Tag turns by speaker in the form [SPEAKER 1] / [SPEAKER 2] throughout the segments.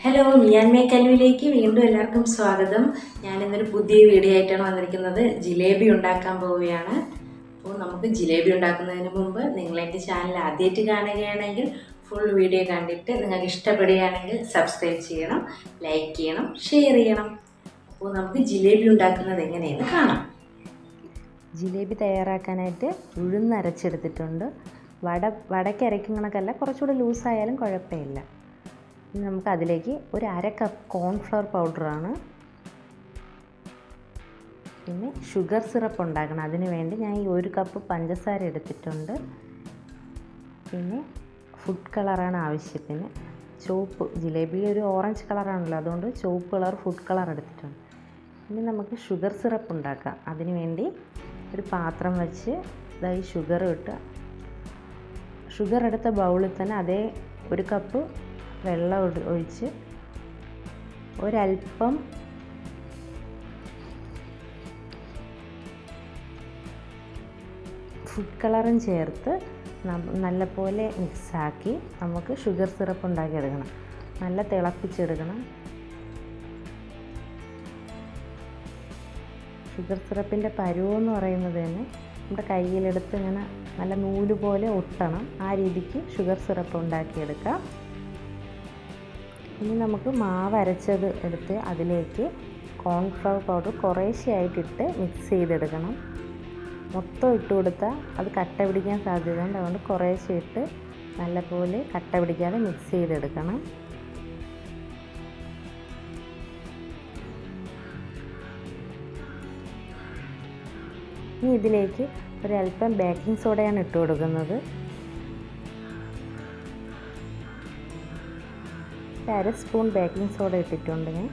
[SPEAKER 1] hello മിയാൻമേ കല്ലുവിലേക്ക് വീണ്ടും എല്ലാവർക്കും സ്വാഗതം ഞാൻ ഇന്നൊരു പുതിയ വീഡിയോ ആയിട്ടാണ് വന്നിരിക്കുന്നത് ജിലേബി ഉണ്ടാക്കാൻ പോവുകയാണ് അപ്പോൾ നമുക്ക് ജിലേബി ഉണ്ടാക്കുന്നതിന് മുമ്പ് നിങ്ങൾ എൻ്റെ ചാനൽ ആദ്യമായിട്ട് കാണുകയാണെങ്കിൽ ഫുൾ വീഡിയോ കണ്ടിട്ട് നിങ്ങൾക്ക് ഇഷ്ടപ്പെടുകയാണെങ്കിൽ സബ്സ്ക്രൈബ് ചെയ്യണം ലൈക്ക് ചെയ്യണം ഷെയർ ചെയ്യണം അപ്പോൾ നമുക്ക് ജിലേബി ഉണ്ടാക്കുന്നത് എങ്ങനെയെന്ന് കാണാം
[SPEAKER 2] ജിലേബി തയ്യാറാക്കാനായിട്ട് ഉഴുന്ന് അരച്ചെടുത്തിട്ടുണ്ട് വട വടയ്ക്ക് അരയ്ക്കുന്ന കണക്കല്ല കുറച്ചുകൂടി ലൂസായാലും കുഴപ്പമില്ല ഇനി നമുക്ക് അതിലേക്ക് ഒരു അര കപ്പ് കോൺഫ്ലവർ പൗഡറാണ് പിന്നെ ഷുഗർ സിറപ്പ് ഉണ്ടാക്കണം അതിന് വേണ്ടി ഞാൻ ഈ ഒരു കപ്പ് പഞ്ചസാര എടുത്തിട്ടുണ്ട് പിന്നെ ഫുഡ് കളറാണ് ആവശ്യത്തിന് ചുവപ്പ് ജിലേബി ഒരു ഓറഞ്ച് കളറാണല്ലോ അതുകൊണ്ട് ചുവപ്പ് കളർ ഫുഡ് കളർ എടുത്തിട്ടുണ്ട് ഇനി നമുക്ക് ഷുഗർ സിറപ്പ് ഉണ്ടാക്കാം അതിന് വേണ്ടി ഒരു പാത്രം വെച്ച് ഇതായി ഷുഗർ ഇട്ട് ഷുഗർ എടുത്ത ബൗളിൽ തന്നെ അതേ ഒരു കപ്പ് വെള്ളം ഒഴി- ഒഴിച്ച് ഒരല്പം ഫുഡ് കളറും ചേർത്ത് നം- നല്ലപോലെ മിക്സാക്കി നമുക്ക് ഷുഗർ സിറപ്പ് ഉണ്ടാക്കിയെടുക്കണം നല്ല തിളപ്പിച്ചെടുക്കണം ഷുഗർ സിറപ്പിൻ്റെ പരുവെന്ന് പറയുന്നത് തന്നെ നമ്മുടെ കയ്യിലെടുത്ത് ഇങ്ങനെ നല്ല നൂല് പോലെ ഒട്ടണം ആ രീതിക്ക് ഷുഗർ സിറപ്പ് ഉണ്ടാക്കിയെടുക്കാം ഇനി നമുക്ക് മാവ് അരച്ചത് എടുത്ത് അതിലേക്ക് കോൺഫ്ലവർ പൗഡർ കുറേശ്ശെയായിട്ടിട്ട് മിക്സ് ചെയ്തെടുക്കണം മൊത്തം ഇട്ട് കൊടുത്താൽ അത് കട്ട പിടിക്കാൻ സാധ്യതയുണ്ട് അതുകൊണ്ട് കുറേശ്ശെ ഇട്ട് നല്ലപോലെ കട്ട പിടിക്കാതെ മിക്സ് ചെയ്തെടുക്കണം ഇനി ഇതിലേക്ക് ഒരല്പം ബേക്കിംഗ് സോഡയാണ് ഇട്ട് കൊടുക്കുന്നത് ഒരു അര സ്പൂൺ ബേക്കിംഗ് സോഡ ഇട്ടിട്ടുണ്ട് ഞാൻ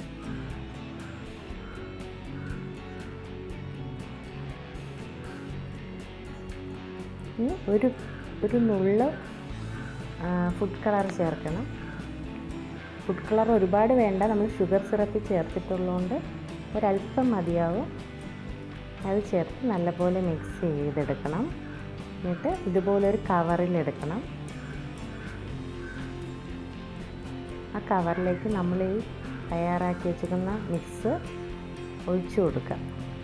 [SPEAKER 2] ഇനി ഒരു ഒരു നുള്ള് ഫുഡ് കളർ ചേർക്കണം ഫുഡ് കളർ ഒരുപാട് വേണ്ട നമ്മൾ ഷുഗർ സിറപ്പ് ചേർത്തിട്ടുള്ളതുകൊണ്ട് ഒരല്പം മതിയാവും അത് ചേർത്ത് നല്ലപോലെ മിക്സ് ചെയ്തെടുക്കണം എന്നിട്ട് ഇതുപോലെ ഒരു കവറിലെടുക്കണം ആ കവറിലേക്ക് നമ്മൾ ഈ തയ്യാറാക്കി വെച്ചിരിക്കുന്ന മിക്സ് ഒഴിച്ചു കൊടുക്കുക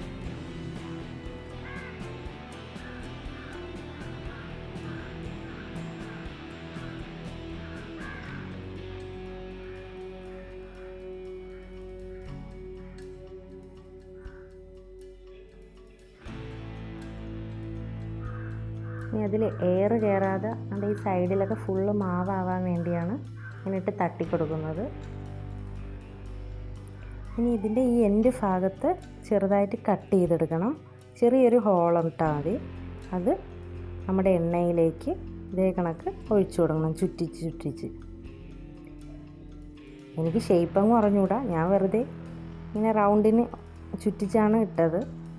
[SPEAKER 2] ഇനി അതിൽ എയർ കയറാതെ നമ്മുടെ ഈ സൈഡിലൊക്കെ ഫുള്ള് മാവാവാൻ വേണ്ടിയാണ് ഇങ്ങനെ ഇട്ട് തട്ടി കൊടുക്കുന്നത് ഇനി ഇതിൻ്റെ ഈ എൻഡ് ഭാഗത്ത് ചെറുതായിട്ട് കട്ട് ചെയ്തെടുക്കണം ചെറിയൊരു ഹോൾ ഇട്ടാൽ മതി അത് നമ്മുടെ എണ്ണയിലേക്ക് ഇതേ കണക്ക് ഒഴിച്ചു കൊടുക്കണം ചുറ്റിച്ച് ചുറ്റിച്ച് എനിക്ക് ഷേപ്പങ്ങ് അറിഞ്ഞൂടാ ഞാൻ വെറുതെ ഇങ്ങനെ റൗണ്ടിന് ചുറ്റിച്ചാണ് ഇട്ടത്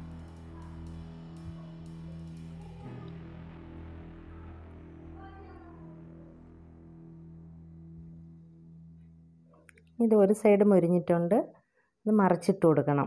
[SPEAKER 2] ഇത് ഒരു സൈഡ് മൊരിഞ്ഞിട്ടുണ്ട് ഇത് മറിച്ചിട്ട് കൊടുക്കണം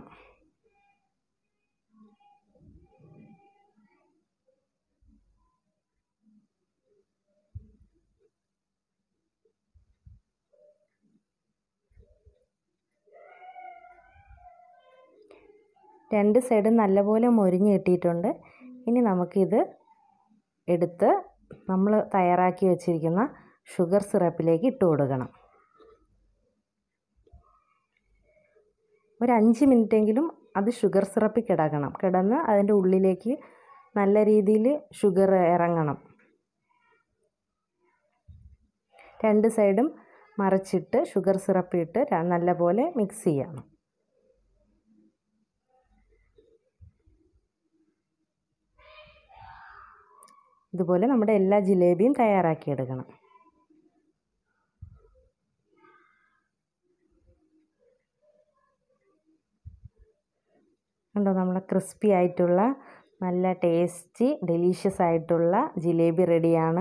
[SPEAKER 2] രണ്ട് സൈഡും നല്ലപോലെ മൊരിഞ്ഞ് കിട്ടിയിട്ടുണ്ട് ഇനി നമുക്കിത് എടുത്ത് നമ്മൾ തയ്യാറാക്കി വെച്ചിരിക്കുന്ന ഷുഗർ സിറപ്പിലേക്ക് ഇട്ട് കൊടുക്കണം ഒരു അഞ്ച് മിനിറ്റെങ്കിലും അത് ഷുഗർ സിറപ്പിൽ കിടക്കണം കിടന്ന് അതിൻ്റെ ഉള്ളിലേക്ക് നല്ല രീതിയിൽ ഷുഗർ ഇറങ്ങണം രണ്ട് സൈഡും മറിച്ചിട്ട് ഷുഗർ സിറപ്പ് ഇട്ട് ര- നല്ലപോലെ മിക്സ് ചെയ്യണം ഇതുപോലെ നമ്മുടെ എല്ലാ ജിലേബിയും തയ്യാറാക്കിയെടുക്കണം കണ്ടോ നമ്മളെ ക്രിസ്പി ആയിട്ടുള്ള നല്ല ടേസ്റ്റി ഡെലീഷ്യസ് ആയിട്ടുള്ള ജിലേബി റെഡിയാണ്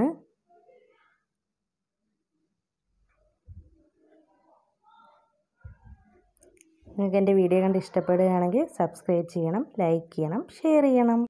[SPEAKER 2] നിങ്ങൾക്ക് എൻ്റെ വീഡിയോ കണ്ട് ഇഷ്ടപ്പെടുകയാണെങ്കിൽ സബ്സ്ക്രൈബ് ചെയ്യണം ലൈക്ക് ചെയ്യണം ഷെയർ ചെയ്യണം